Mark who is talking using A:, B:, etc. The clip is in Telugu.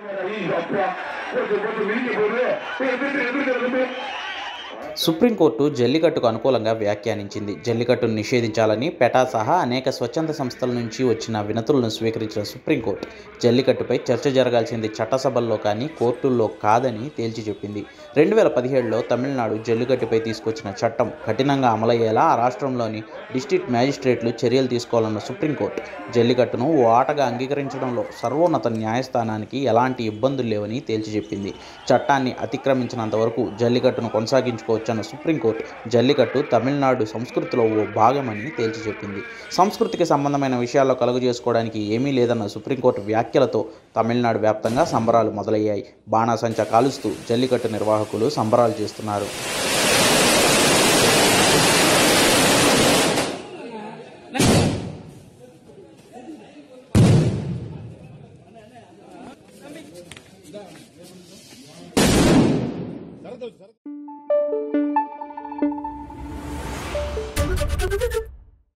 A: సుప్రీంకోర్టు జల్లికట్టుకు అనుకూలంగా వ్యాఖ్యానించింది జల్లికట్టును నిషేధించాలని పెటా సహా అనేక స్వచ్ఛంద సంస్థల నుంచి వచ్చిన వినతులను స్వీకరించిన సుప్రీంకోర్టు జల్లికట్టుపై చర్చ జరగాల్సింది చట్టసభల్లో కానీ కోర్టుల్లో కాదని తేల్చి చెప్పింది రెండు వేల పదిహేడులో తమిళనాడు జల్లికట్టుపై తీసుకొచ్చిన చట్టం కఠినంగా అమలయ్యేలా ఆ రాష్ట్రంలోని డిస్ట్రిక్ట్ మ్యాజిస్ట్రేట్లు చర్యలు తీసుకోవాలన్న సుప్రీంకోర్టు జల్లికట్టును ఓ ఆటగా అంగీకరించడంలో సర్వోన్నత న్యాయస్థానానికి ఎలాంటి ఇబ్బందులు లేవని తేల్చి చెప్పింది చట్టాన్ని అతిక్రమించినంత వరకు జల్లికట్టును కొనసాగించుకోవచ్చన్న సుప్రీంకోర్టు జల్లికట్టు తమిళనాడు సంస్కృతిలో ఓ భాగమని తేల్చి చెప్పింది సంస్కృతికి సంబంధమైన విషయాల్లో కలుగు చేసుకోవడానికి ఏమీ లేదన్న సుప్రీంకోర్టు వ్యాఖ్యలతో తమిళనాడు వ్యాప్తంగా సంబరాలు మొదలయ్యాయి బాణాసంచా కాలుస్తూ జల్లికట్టు నిర్వాహకులు సంబరాలు చేస్తున్నారు
B: Thank you.